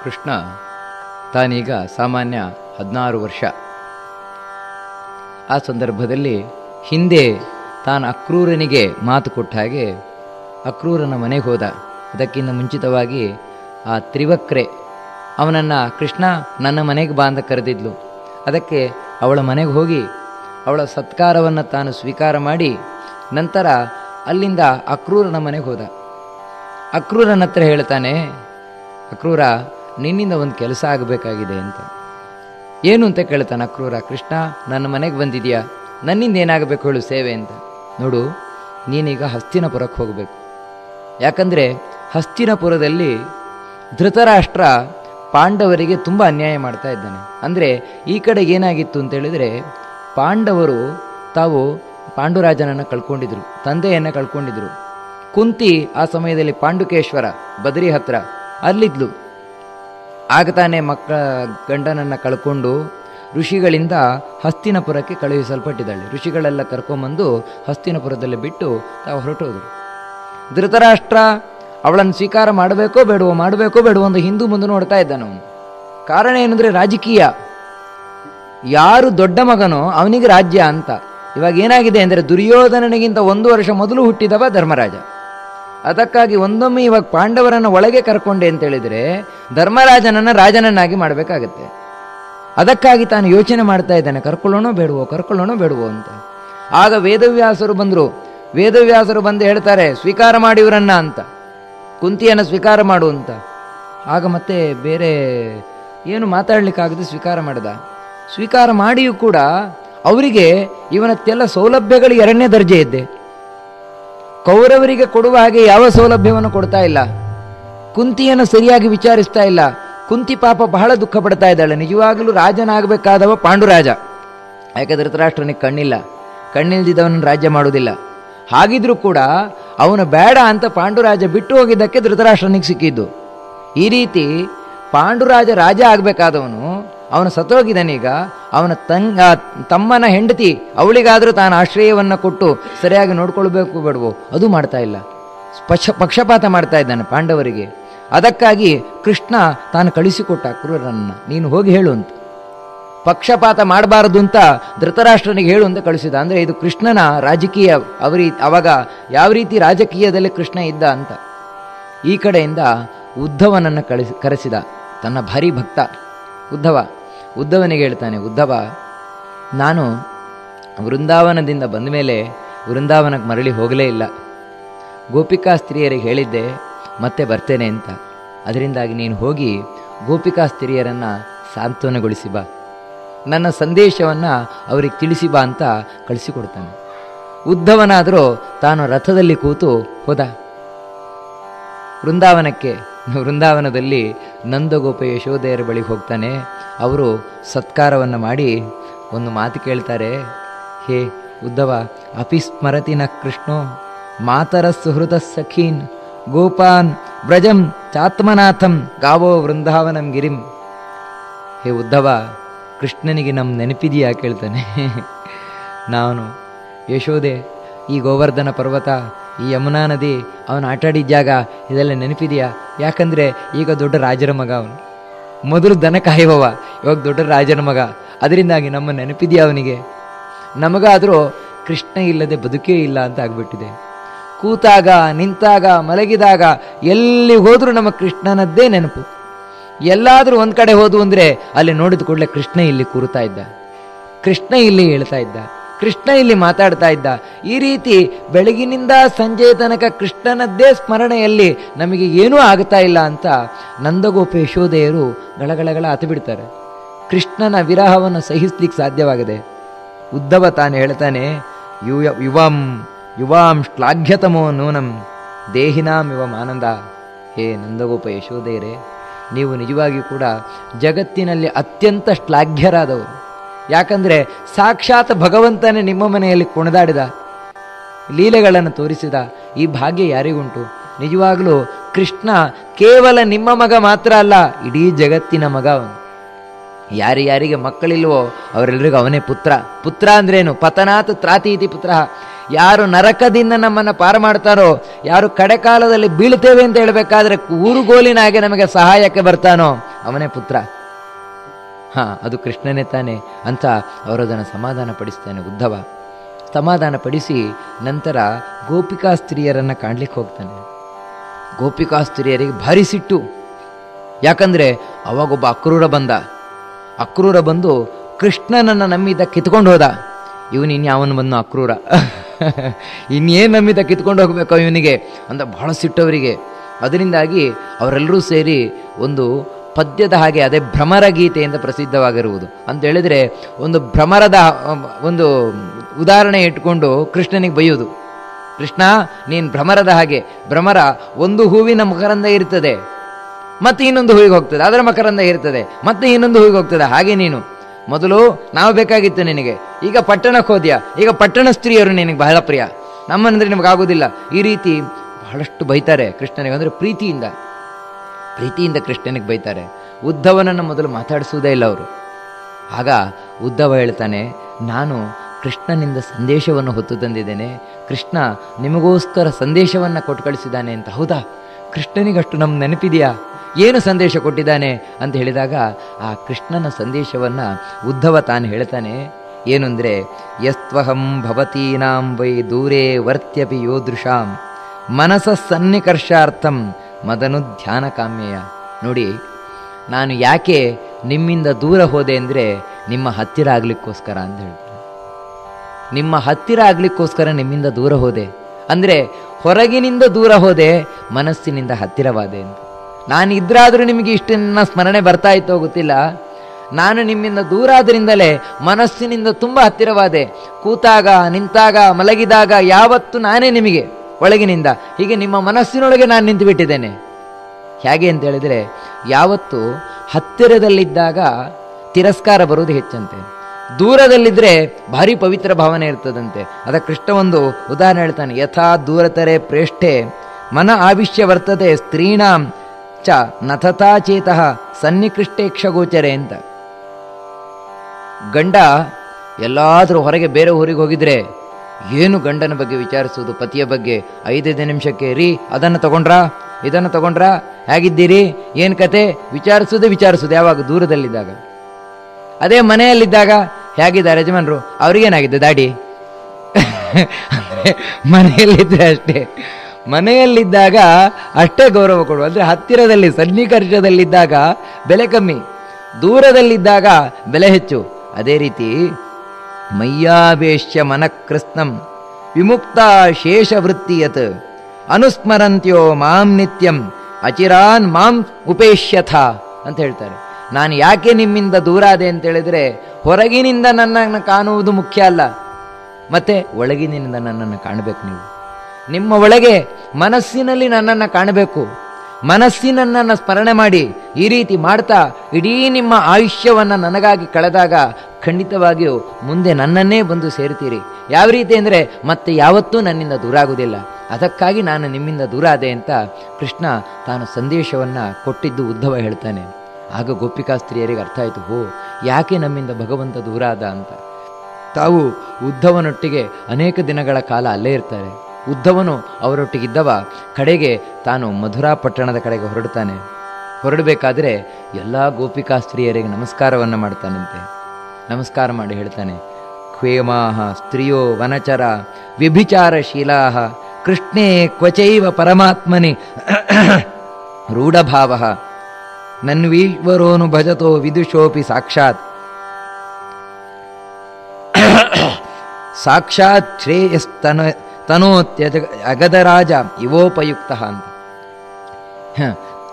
ಕೃಷ್ಣ ತಾನೀಗ ಸಾಮಾನ್ಯ ಹದಿನಾರು ವರ್ಷ ಆ ಸಂದರ್ಭದಲ್ಲಿ ಹಿಂದೆ ತಾನು ಅಕ್ರೂರನಿಗೆ ಮಾತು ಕೊಟ್ಟ ಹಾಗೆ ಅಕ್ರೂರನ ಮನೆಗೆ ಹೋದ ಅದಕ್ಕಿಂತ ಮುಂಚಿತವಾಗಿ ಆ ತ್ರಿವಕ್ರೆ ಅವನನ್ನು ಕೃಷ್ಣ ನನ್ನ ಮನೆಗೆ ಬಾ ಅಂತ ಕರೆದಿದ್ಲು ಅದಕ್ಕೆ ಅವಳ ಮನೆಗೆ ಹೋಗಿ ಅವಳ ಸತ್ಕಾರವನ್ನು ತಾನು ಸ್ವೀಕಾರ ಮಾಡಿ ನಂತರ ಅಲ್ಲಿಂದ ಅಕ್ರೂರನ ಮನೆಗೆ ಹೋದ ಅಕ್ರೂರನ ಹತ್ರ ಹೇಳ್ತಾನೆ ಅಕ್ರೂರ ನಿನ್ನಿಂದ ಒಂದು ಕೆಲಸ ಆಗಬೇಕಾಗಿದೆ ಅಂತ ಏನು ಅಂತ ಕೇಳ್ತಾನೆ ಅಕ್ರೂರ ಕೃಷ್ಣ ನನ್ನ ಮನೆಗೆ ಬಂದಿದ್ಯಾ ನನ್ನಿಂದ ಏನಾಗಬೇಕು ಹೇಳು ಸೇವೆ ಅಂತ ನೋಡು ನೀನೀಗ ಹಸ್ತಿನಪುರಕ್ಕೆ ಹೋಗಬೇಕು ಯಾಕಂದರೆ ಹಸ್ತಿನಪುರದಲ್ಲಿ ಧೃತರಾಷ್ಟ್ರ ಪಾಂಡವರಿಗೆ ತುಂಬ ಅನ್ಯಾಯ ಮಾಡ್ತಾ ಇದ್ದಾನೆ ಅಂದರೆ ಈ ಕಡೆ ಏನಾಗಿತ್ತು ಅಂತ ಹೇಳಿದರೆ ಪಾಂಡವರು ತಾವು ಪಾಂಡುರಾಜನನ್ನು ಕಳ್ಕೊಂಡಿದ್ರು ತಂದೆಯನ್ನು ಕಳ್ಕೊಂಡಿದ್ರು ಕುಂತಿ ಆ ಸಮಯದಲ್ಲಿ ಪಾಂಡುಕೇಶ್ವರ ಬದರಿ ಹತ್ರ ಅಲ್ಲಿದ್ಲು ಆಗ ತಾನೇ ಮಕ್ಕ ಗಂಡನನ್ನು ಕಳ್ಕೊಂಡು ಋಷಿಗಳಿಂದ ಹಸ್ತಿನಪುರಕ್ಕೆ ಕಳುಹಿಸಲ್ಪಟ್ಟಿದ್ದಾಳೆ ಋಷಿಗಳೆಲ್ಲ ಕರ್ಕೊಂಬಂದು ಹಸ್ತಿನಪುರದಲ್ಲಿ ಬಿಟ್ಟು ತಾವು ಹೊರಟೋದ್ರು ಧೃತರಾಷ್ಟ್ರ ಅವಳನ್ನು ಸ್ವೀಕಾರ ಮಾಡಬೇಕೋ ಬೇಡವೋ ಮಾಡಬೇಕೋ ಬೇಡವೋ ಒಂದು ಹಿಂದೂ ಮುಂದೆ ನೋಡ್ತಾ ಇದ್ದಾನೆ ಅವನು ಕಾರಣ ಏನಂದರೆ ರಾಜಕೀಯ ಯಾರು ದೊಡ್ಡ ಮಗನೋ ಅವನಿಗೆ ರಾಜ್ಯ ಅಂತ ಇವಾಗ ಏನಾಗಿದೆ ಅಂದರೆ ದುರ್ಯೋಧನನಿಗಿಂತ ಒಂದು ವರ್ಷ ಮೊದಲು ಹುಟ್ಟಿದವ ಧರ್ಮರಾಜ ಅದಕ್ಕಾಗಿ ಒಂದೊಮ್ಮೆ ಇವಾಗ ಪಾಂಡವರನ್ನು ಒಳಗೆ ಕರ್ಕೊಂಡೆ ಅಂತ ಹೇಳಿದರೆ ಧರ್ಮರಾಜನನ್ನು ರಾಜನನ್ನಾಗಿ ಮಾಡಬೇಕಾಗತ್ತೆ ಅದಕ್ಕಾಗಿ ತಾನು ಯೋಚನೆ ಮಾಡ್ತಾ ಇದ್ದಾನೆ ಕರ್ಕೊಳ್ಳೋಣೋ ಬೇಡವೋ ಕರ್ಕೊಳ್ಳೋಣೋ ಬೇಡವೋ ಅಂತ ಆಗ ವೇದವ್ಯಾಸರು ಬಂದರು ವೇದವ್ಯಾಸರು ಬಂದು ಹೇಳ್ತಾರೆ ಸ್ವೀಕಾರ ಮಾಡಿ ಇವರನ್ನ ಅಂತ ಕುಂತಿಯನ್ನು ಸ್ವೀಕಾರ ಮಾಡು ಅಂತ ಆಗ ಮತ್ತೆ ಬೇರೆ ಏನು ಮಾತಾಡ್ಲಿಕ್ಕಾಗದೆ ಸ್ವೀಕಾರ ಮಾಡಿದ ಸ್ವೀಕಾರ ಮಾಡಿಯೂ ಕೂಡ ಅವರಿಗೆ ಇವನತ್ತೆಲ್ಲ ಸೌಲಭ್ಯಗಳು ಎರಡನೇ ದರ್ಜೆ ಇದ್ದೆ ಕೌರವರಿಗೆ ಕೊಡುವ ಹಾಗೆ ಯಾವ ಸೌಲಭ್ಯವನ್ನು ಕೊಡ್ತಾ ಇಲ್ಲ ಕುಂತಿಯನ್ನು ಸರಿಯಾಗಿ ವಿಚಾರಿಸ್ತಾ ಇಲ್ಲ ಕುಂತಿ ಪಾಪ ಬಹಳ ದುಃಖ ಪಡ್ತಾ ಇದ್ದಾಳೆ ನಿಜವಾಗಲೂ ರಾಜನಾಗಬೇಕಾದವ ಪಾಂಡುರಾಜ ಯಾಕೆ ಧೃತರಾಷ್ಟ್ರನಿಗೆ ಕಣ್ಣಿಲ್ಲ ಕಣ್ಣಿಲ್ದಿದ್ದವನನ್ನು ರಾಜ್ಯ ಮಾಡುವುದಿಲ್ಲ ಹಾಗಿದ್ರೂ ಕೂಡ ಅವನು ಬೇಡ ಅಂತ ಪಾಂಡುರಾಜ ಬಿಟ್ಟು ಹೋಗಿದ್ದಕ್ಕೆ ಧೃತರಾಷ್ಟ್ರನಿಗೆ ಸಿಕ್ಕಿದ್ದು ಈ ರೀತಿ ಪಾಂಡುರಾಜ ರಾಜ ಆಗಬೇಕಾದವನು ಅವನು ಸತ್ತೋಗಿದ್ದಾನೀಗ ಅವನ ತಂಗ ತಮ್ಮನ ಹೆಂಡತಿ ಅವಳಿಗಾದರೂ ತಾನು ಆಶ್ರಯವನ್ನು ಕೊಟ್ಟು ಸರಿಯಾಗಿ ನೋಡ್ಕೊಳ್ಬೇಕು ಬೇಡವೋ ಅದು ಮಾಡ್ತಾ ಇಲ್ಲ ಪಕ್ಷ ಪಕ್ಷಪಾತ ಮಾಡ್ತಾ ಇದ್ದಾನೆ ಪಾಂಡವರಿಗೆ ಅದಕ್ಕಾಗಿ ಕೃಷ್ಣ ತಾನು ಕಳಿಸಿಕೊಟ್ಟ ಕ್ರೂರನನ್ನು ನೀನು ಹೋಗಿ ಹೇಳು ಅಂತ ಪಕ್ಷಪಾತ ಮಾಡಬಾರದು ಅಂತ ಧೃತರಾಷ್ಟ್ರನಿಗೆ ಹೇಳು ಅಂತ ಕಳಿಸಿದ ಅಂದರೆ ಇದು ಕೃಷ್ಣನ ರಾಜಕೀಯ ಅವರಿ ಅವಾಗ ಯಾವ ರೀತಿ ರಾಜಕೀಯದಲ್ಲಿ ಕೃಷ್ಣ ಇದ್ದ ಅಂತ ಈ ಕಡೆಯಿಂದ ಉದ್ಧವನನ್ನು ಕಳಿಸಿ ಕರೆಸಿದ ತನ್ನ ಭಾರಿ ಭಕ್ತ ಉದ್ಧವ ಉದ್ಧವನಿಗೆ ಹೇಳ್ತಾನೆ ಉದ್ಧವ ನಾನು ವೃಂದಾವನದಿಂದ ಬಂದ ಮೇಲೆ ವೃಂದಾವನಕ್ಕೆ ಮರಳಿ ಹೋಗಲೇ ಇಲ್ಲ ಗೋಪಿಕಾ ಸ್ತ್ರೀಯರಿಗೆ ಹೇಳಿದ್ದೆ ಮತ್ತೆ ಬರ್ತೇನೆ ಅಂತ ಅದರಿಂದಾಗಿ ನೀನು ಹೋಗಿ ಗೋಪಿಕಾ ಸ್ತ್ರೀಯರನ್ನು ಸಾಂತ್ವನಗೊಳಿಸಿ ಬಾ ನನ್ನ ಸಂದೇಶವನ್ನು ಅವರಿಗೆ ತಿಳಿಸಿ ಬಾ ಅಂತ ಕಳಿಸಿಕೊಡ್ತಾನೆ ಉದ್ಧವನಾದರೂ ತಾನು ರಥದಲ್ಲಿ ಕೂತು ಹೋದ ವೃಂದಾವನಕ್ಕೆ ವೃಂದಾವನದಲ್ಲಿ ನಂದಗೋಪ ಯಶೋದೆಯರ ಬಳಿಗೆ ಹೋಗ್ತಾನೆ ಅವರು ಸತ್ಕಾರವನ್ನು ಮಾಡಿ ಒಂದು ಮಾತು ಕೇಳ್ತಾರೆ ಹೇ ಉದ್ಧವ ಅಪಿಸ್ಮರತಿ ನ ಕೃಷ್ಣೋ ಮಾತರ ಸುಹೃದ ಸಖೀನ್ ಗೋಪಾನ್ ಬ್ರಜಂ ಚಾತ್ಮನಾಥಂ ಗಾವೋ ವೃಂದಾವನಂ ಗಿರಿಂ ಹೇ ಉದ್ಧವ ಕೃಷ್ಣನಿಗೆ ನಮ್ಮ ನೆನಪಿದೆಯಾ ಕೇಳ್ತಾನೆ ನಾನು ಯಶೋದೆ ಈ ಗೋವರ್ಧನ ಪರ್ವತ ಈ ಯಮುನಾ ನದಿ ಅವನು ಆಟಾಡಿದ ಜಾಗ ಇದೆಲ್ಲ ನೆನಪಿದೆಯಾ ಯಾಕಂದರೆ ಈಗ ದೊಡ್ಡ ರಾಜರ ಮಗ ಅವನು ಮೊದಲು ದನ ಕಾಯುವವ ಇವಾಗ ದೊಡ್ಡ ರಾಜನ ಮಗ ಅದರಿಂದಾಗಿ ನಮ್ಮ ನೆನಪಿದೆಯಾ ಅವನಿಗೆ ನಮಗಾದರೂ ಕೃಷ್ಣ ಇಲ್ಲದೆ ಬದುಕೇ ಇಲ್ಲ ಅಂತ ಆಗ್ಬಿಟ್ಟಿದೆ ಕೂತಾಗ ನಿಂತಾಗ ಮಲಗಿದಾಗ ಎಲ್ಲಿ ಹೋದರೂ ನಮ್ಮ ಕೃಷ್ಣನದ್ದೇ ನೆನಪು ಎಲ್ಲಾದರೂ ಒಂದು ಕಡೆ ಹೋದು ಅಂದರೆ ಅಲ್ಲಿ ನೋಡಿದ ಕೂಡಲೇ ಕೃಷ್ಣ ಇಲ್ಲಿ ಕೂರುತ್ತಾ ಇದ್ದ ಕೃಷ್ಣ ಇಲ್ಲಿ ಹೇಳ್ತಾ ಇದ್ದ ಕೃಷ್ಣ ಇಲ್ಲಿ ಮಾತಾಡ್ತಾ ಇದ್ದ ಈ ರೀತಿ ಬೆಳಗಿನಿಂದ ಸಂಜೆ ತನಕ ಕೃಷ್ಣನದ್ದೇ ಸ್ಮರಣೆಯಲ್ಲಿ ನಮಗೆ ಏನೂ ಆಗ್ತಾ ಇಲ್ಲ ಅಂತ ನಂದಗೋಪ ಯಶೋದೆಯರು ಗಳಗಳಗಳ ಹತ್ತು ಬಿಡ್ತಾರೆ ಕೃಷ್ಣನ ವಿರಹವನ್ನು ಸಹಿಸ್ಲಿಕ್ಕೆ ಸಾಧ್ಯವಾಗದೆ ಉದ್ಧವ ತಾನು ಹೇಳ್ತಾನೆ ಯು ಯುವಾಂ ಯುವಾಂ ಶ್ಲಾಘ್ಯತಮೋ ನೂನಂ ದೇಹಿನಾಂ ಇವ ಆನಂದ ಹೇ ನಂದಗೋಪ ಯಶೋದೆಯರೇ ನೀವು ನಿಜವಾಗಿಯೂ ಕೂಡ ಜಗತ್ತಿನಲ್ಲಿ ಅತ್ಯಂತ ಶ್ಲಾಘ್ಯರಾದವರು ಯಾಕಂದರೆ ಸಾಕ್ಷಾತ್ ಭಗವಂತನೇ ನಿಮ್ಮ ಮನೆಯಲ್ಲಿ ಕುಣಿದಾಡಿದ ಲೀಲೆಗಳನ್ನು ತೋರಿಸಿದ ಈ ಭಾಗ್ಯ ಯಾರಿಗುಂಟು ನಿಜವಾಗಲೂ ಕೃಷ್ಣ ಕೇವಲ ನಿಮ್ಮ ಮಗ ಮಾತ್ರ ಅಲ್ಲ ಇಡೀ ಜಗತ್ತಿನ ಮಗ ಅವನು ಯಾರ್ಯಾರಿಗೆ ಮಕ್ಕಳಿಲ್ವೋ ಅವರೆಲ್ಲರಿಗೂ ಅವನೇ ಪುತ್ರ ಪುತ್ರ ಅಂದ್ರೇನು ಪತನಾತ್ ತ್ರಾತಿ ಇತಿ ಪುತ್ರ ಯಾರು ನರಕದಿಂದ ನಮ್ಮನ್ನು ಪಾರು ಮಾಡ್ತಾರೋ ಯಾರು ಕಡೆಕಾಲದಲ್ಲಿ ಬೀಳ್ತೇವೆ ಅಂತ ಹೇಳಬೇಕಾದ್ರೆ ಊರುಗೋಲಿನಾಗೆ ನಮಗೆ ಸಹಾಯಕ್ಕೆ ಬರ್ತಾನೋ ಅವನೇ ಪುತ್ರ ಹಾ ಅದು ಕೃಷ್ಣನೇ ತಾನೆ ಅಂತ ಅವರದನ್ನು ಸಮಾಧಾನ ಪಡಿಸ್ತಾನೆ ಉದ್ಧವ ಸಮಾಧಾನ ಪಡಿಸಿ ನಂತರ ಗೋಪಿಕಾ ಸ್ತ್ರೀಯರನ್ನು ಕಾಣ್ಲಿಕ್ಕೆ ಹೋಗ್ತಾನೆ ಗೋಪಿಕಾ ಸ್ತ್ರೀಯರಿಗೆ ಭಾರಿ ಸಿಟ್ಟು ಯಾಕಂದ್ರೆ ಅವಾಗೊಬ್ಬ ಅಕ್ರೂರ ಬಂದ ಅಕ್ರೂರ ಬಂದು ಕೃಷ್ಣನನ್ನು ನಮ್ಮಿದ್ದ ಕಿತ್ಕೊಂಡು ಹೋದ ಇವನು ಇನ್ಯಾವನು ಬಂದು ಅಕ್ರೂರ ಇನ್ನೇನು ನಮ್ಮಿದ್ದ ಕಿತ್ಕೊಂಡು ಹೋಗ್ಬೇಕು ಇವನಿಗೆ ಅಂತ ಬಹಳ ಸಿಟ್ಟವರಿಗೆ ಅದರಿಂದಾಗಿ ಅವರೆಲ್ಲರೂ ಸೇರಿ ಒಂದು ಪದ್ಯದ ಹಾಗೆ ಅದೇ ಭ್ರಮರ ಗೀತೆಯಿಂದ ಪ್ರಸಿದ್ಧವಾಗಿರುವುದು ಅಂತ ಹೇಳಿದ್ರೆ ಒಂದು ಭ್ರಮರದ ಅಹ್, ಒಂದು ಉದಾಹರಣೆ ಇಟ್ಕೊಂಡು ಕೃಷ್ಣನಿಗೆ ಬೈಯೋದು ಕೃಷ್ಣ ನೀನು ಭ್ರಮರದ ಹಾಗೆ ಭ್ರಮರ ಒಂದು ಹೂವಿನ ಮಕರಂದ ಇರ್ತದೆ ಮತ್ತೆ ಇನ್ನೊಂದು ಹೂವಿಗೆ ಹೋಗ್ತದೆ ಅದರ ಮಕರಂದ ಇರ್ತದೆ ಮತ್ತೆ ಇನ್ನೊಂದು ಹೂವಿಗೆ ಹೋಗ್ತದೆ ಹಾಗೆ ನೀನು ಮೊದಲು ನಾವು ಬೇಕಾಗಿತ್ತು ನಿನಗೆ ಈಗ ಪಟ್ಟಣಕ್ಕೆ ಹೋದ್ಯಾ ಈಗ ಪಟ್ಟಣ ಸ್ತ್ರೀಯರು ನಿನಗೆ ಬಹಳ ಪ್ರಿಯ ನಮ್ಮಂದ್ರೆ ನಿಮಗೆ ಆಗೋದಿಲ್ಲ ಈ ರೀತಿ ಬಹಳಷ್ಟು ಬೈತಾರೆ ಕೃಷ್ಣನಿಗೆ ಅಂದರೆ ಪ್ರೀತಿಯಿಂದ ಪ್ರೀತಿಯಿಂದ ಕೃಷ್ಣನಿಗೆ ಬೈತಾರೆ ಉದ್ಧವನನ್ನು ಮೊದಲು ಮಾತಾಡಿಸುವುದೇ ಇಲ್ಲ ಅವರು ಆಗ ಉದ್ಧವ ಹೇಳ್ತಾನೆ ನಾನು ಕೃಷ್ಣನಿಂದ ಸಂದೇಶವನ್ನು ಹೊತ್ತು ತಂದಿದ್ದೇನೆ ಕೃಷ್ಣ ನಿಮಗೋಸ್ಕರ ಸಂದೇಶವನ್ನು ಕೊಟ್ಟು ಕಳಿಸಿದ್ದಾನೆ ಅಂತ ಹೌದಾ ಕೃಷ್ಣನಿಗಷ್ಟು ನಮ್ಮ ನೆನಪಿದೆಯಾ ಏನು ಸಂದೇಶ ಕೊಟ್ಟಿದ್ದಾನೆ ಅಂತ ಹೇಳಿದಾಗ ಆ ಕೃಷ್ಣನ ಸಂದೇಶವನ್ನು ಉದ್ಧವ ತಾನು ಹೇಳ್ತಾನೆ ಏನು ಅಂದರೆ ಯಸ್ತ್ವಹಂ ಭವತೀನಾಂ ವೈ ದೂರೇ ವರ್ತ್ಯಪಿ ಯೋದೃಶಾಂ ಮನಸ ಸನ್ನಿಕರ್ಷಾರ್ಥಂ ಮದನು ಧ್ಯಾನ ಕಾಮ್ಯಯ ನೋಡಿ ನಾನು ಯಾಕೆ ನಿಮ್ಮಿಂದ ದೂರ ಹೋದೆ ಅಂದರೆ ನಿಮ್ಮ ಹತ್ತಿರ ಆಗ್ಲಿಕ್ಕೋಸ್ಕರ ಅಂತ ಹೇಳ್ತೀನಿ ನಿಮ್ಮ ಹತ್ತಿರ ಆಗ್ಲಿಕ್ಕೋಸ್ಕರ ನಿಮ್ಮಿಂದ ದೂರ ಹೋದೆ ಅಂದರೆ ಹೊರಗಿನಿಂದ ದೂರ ಹೋದೆ ಮನಸ್ಸಿನಿಂದ ಹತ್ತಿರವಾದೆ ಅಂತ ನಾನು ಇದ್ರಾದರೂ ನಿಮಗೆ ಇಷ್ಟು ನನ್ನ ಸ್ಮರಣೆ ಬರ್ತಾ ಇತ್ತೋ ಗೊತ್ತಿಲ್ಲ ನಾನು ನಿಮ್ಮಿಂದ ದೂರ ಆದ್ರಿಂದಲೇ ಮನಸ್ಸಿನಿಂದ ತುಂಬ ಹತ್ತಿರವಾದೆ ಕೂತಾಗ ನಿಂತಾಗ ಮಲಗಿದಾಗ ಯಾವತ್ತು ನಾನೇ ನಿಮಗೆ ಒಳಗಿನಿಂದ ಹೀಗೆ ನಿಮ್ಮ ಮನಸ್ಸಿನೊಳಗೆ ನಾನು ನಿಂತು ಬಿಟ್ಟಿದ್ದೇನೆ ಹೇಗೆ ಅಂತ ಹೇಳಿದರೆ ಯಾವತ್ತು ಹತ್ತಿರದಲ್ಲಿದ್ದಾಗ ತಿರಸ್ಕಾರ ಬರುವುದು ಹೆಚ್ಚಂತೆ ದೂರದಲ್ಲಿದ್ದರೆ ಭಾರಿ ಪವಿತ್ರ ಭಾವನೆ ಇರ್ತದಂತೆ ಅದ ಕೃಷ್ಣ ಒಂದು ಉದಾಹರಣೆ ಹೇಳ್ತಾನೆ ಯಥಾ ದೂರತರೆ ಪ್ರೇಷ್ಠೆ ಮನ ಆವಿಷ್ಯ ವರ್ತತೆ ಸ್ತ್ರೀಣಾಂ ಚ ನಥತಾ ಚೇತಃ ಸನ್ನಿಕೃಷ್ಟೇಕ್ಷ ಗೋಚರೆ ಅಂತ ಗಂಡ ಎಲ್ಲಾದರೂ ಹೊರಗೆ ಬೇರೆ ಊರಿಗೆ ಹೋಗಿದ್ರೆ ಏನು ಗಂಡನ ಬಗ್ಗೆ ವಿಚಾರಿಸುವುದು ಪತಿಯ ಬಗ್ಗೆ ಐದೈದು ನಿಮಿಷಕ್ಕೆ ರೀ ಅದನ್ನು ತಗೊಂಡ್ರಾ ಇದನ್ನು ತಗೊಂಡ್ರಾ ಹೇಗಿದ್ದೀರಿ ಏನು ಕತೆ ವಿಚಾರಿಸೋದೇ ವಿಚಾರಿಸೋದು ಯಾವಾಗ ದೂರದಲ್ಲಿದ್ದಾಗ ಅದೇ ಮನೆಯಲ್ಲಿದ್ದಾಗ ಹೇಗಿದ್ದಾರೆ ಯಜಮಾನ್ರು ಅವ್ರಿಗೇನಾಗಿದೆ ದಾಡಿ ಅಂದ್ರೆ ಮನೆಯಲ್ಲಿದ್ದರೆ ಅಷ್ಟೇ ಮನೆಯಲ್ಲಿದ್ದಾಗ ಅಷ್ಟೇ ಗೌರವ ಕೊಡುವ ಅಂದರೆ ಹತ್ತಿರದಲ್ಲಿ ಸನ್ನಿಕರ್ಷದಲ್ಲಿದ್ದಾಗ ಬೆಲೆ ಕಮ್ಮಿ ದೂರದಲ್ಲಿದ್ದಾಗ ಬೆಲೆ ಹೆಚ್ಚು ಅದೇ ರೀತಿ ಮಯ್ಯಾವೇಶ್ಯ ಮನಃಕೃತ್ನಂ ವಿಮುಕ್ತ ಶೇಷವೃತ್ತಿಯತ್ ಅನುಸ್ಮರಂತ್ಯೋ ಮಾಂ ನಿತ್ಯಂ ಅಚಿರಾನ್ ಮಾಂ ಉಪೇಶ್ಯಥ ಅಂತ ಹೇಳ್ತಾರೆ ನಾನು ಯಾಕೆ ನಿಮ್ಮಿಂದ ದೂರ ಆದೆ ಅಂತ ಹೇಳಿದ್ರೆ ಹೊರಗಿನಿಂದ ನನ್ನನ್ನು ಕಾಣುವುದು ಮುಖ್ಯ ಅಲ್ಲ ಮತ್ತೆ ಒಳಗಿನಿಂದ ನನ್ನನ್ನು ಕಾಣಬೇಕು ನೀವು ನಿಮ್ಮ ಒಳಗೆ ಮನಸ್ಸಿನಲ್ಲಿ ನನ್ನನ್ನು ಕಾಣಬೇಕು ಮನಸ್ಸಿನನ್ನು ಸ್ಮರಣೆ ಮಾಡಿ ಈ ರೀತಿ ಮಾಡ್ತಾ ಇಡೀ ನಿಮ್ಮ ಆಯುಷ್ಯವನ್ನು ನನಗಾಗಿ ಕಳೆದಾಗ ಖಂಡಿತವಾಗಿಯೂ ಮುಂದೆ ನನ್ನನ್ನೇ ಬಂದು ಸೇರ್ತೀರಿ ಯಾವ ರೀತಿ ಅಂದರೆ ಮತ್ತೆ ಯಾವತ್ತೂ ನನ್ನಿಂದ ದೂರ ಆಗುವುದಿಲ್ಲ ಅದಕ್ಕಾಗಿ ನಾನು ನಿಮ್ಮಿಂದ ದೂರ ಆದೆ ಅಂತ ಕೃಷ್ಣ ತಾನು ಸಂದೇಶವನ್ನು ಕೊಟ್ಟಿದ್ದು ಉದ್ಧವ ಹೇಳ್ತಾನೆ ಆಗ ಗೋಪಿಕಾ ಸ್ತ್ರೀಯರಿಗೆ ಅರ್ಥ ಆಯಿತು ಹೋ ಯಾಕೆ ನಮ್ಮಿಂದ ಭಗವಂತ ದೂರ ಆದ ಅಂತ ತಾವು ಉದ್ಧವನೊಟ್ಟಿಗೆ ಅನೇಕ ದಿನಗಳ ಕಾಲ ಅಲ್ಲೇ ಇರ್ತಾರೆ ಉದ್ಧವನು ಅವರೊಟ್ಟಿಗಿದ್ದವ ಕಡೆಗೆ ತಾನು ಮಧುರಾ ಪಟ್ಟಣದ ಕಡೆಗೆ ಹೊರಡ್ತಾನೆ ಹೊರಡಬೇಕಾದ್ರೆ ಎಲ್ಲ ಗೋಪಿಕಾ ಸ್ತ್ರೀಯರಿಗೆ ನಮಸ್ಕಾರವನ್ನು ಮಾಡ್ತಾನಂತೆ ನಮಸ್ಕಾರ ಮಾಡಿ ಹೇಳ್ತಾನೆ ಕ್ವೇಮಾಹ ಸ್ತ್ರೀಯೋ ವನಚರ ವ್ಯಭಿಚಾರಶೀಲಾ ಕೃಷ್ಣೇ ಕ್ವಚೈವ ಪರಮಾತ್ಮನಿ ರೂಢಭಾವ ನನ್ವೀಶ್ವರೋನು ಭಜತೋ ವಿದುಷೋಪಿ ಸಾಕ್ಷಾತ್ ಸಾಕ್ಷಾತ್ ಶ್ರೇಯಸ್ತನ ತನೋತ್ಯಜ ಅಗದರಾಜ ಇವೋಪಯುಕ್ತ ಅಂತ ಹ.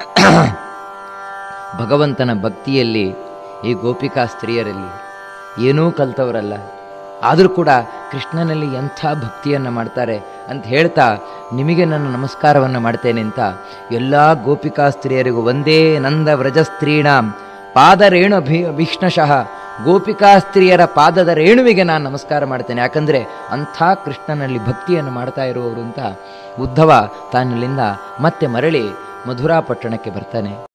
ಭಗವಂತನ ಭಕ್ತಿಯಲ್ಲಿ ಈ ಗೋಪಿಕಾ ಸ್ತ್ರೀಯರಲ್ಲಿ ಏನೂ ಕಲ್ತವರಲ್ಲ ಆದರೂ ಕೂಡ ಕೃಷ್ಣನಲ್ಲಿ ಎಂಥ ಭಕ್ತಿಯನ್ನು ಮಾಡ್ತಾರೆ ಅಂತ ಹೇಳ್ತಾ ನಿಮಗೆ ನನ್ನ ನಮಸ್ಕಾರವನ್ನು ಮಾಡ್ತೇನೆ ಅಂತ ಎಲ್ಲ ಗೋಪಿಕಾ ಸ್ತ್ರೀಯರಿಗೂ ಒಂದೇ ನಂದ ವ್ರಜ ಸ್ತ್ರೀಣಾಂ ಪಾದರೇಣು ಅಭಿ ಭೀಷ್ಣಶಃ ಗೋಪಿಕಾ ಸ್ತ್ರೀಯರ ಪಾದದ ರೇಣುವಿಗೆ ನಾನು ನಮಸ್ಕಾರ ಮಾಡ್ತೇನೆ ಯಾಕಂದರೆ ಅಂಥ ಕೃಷ್ಣನಲ್ಲಿ ಭಕ್ತಿಯನ್ನು ಮಾಡ್ತಾ ಇರುವವರು ಅಂತ ಉದ್ಧವ ತಾನಲ್ಲಿಂದ ಮತ್ತೆ ಮರಳಿ ಮಧುರಾ ಪಟ್ಟಣಕ್ಕೆ ಬರ್ತಾನೆ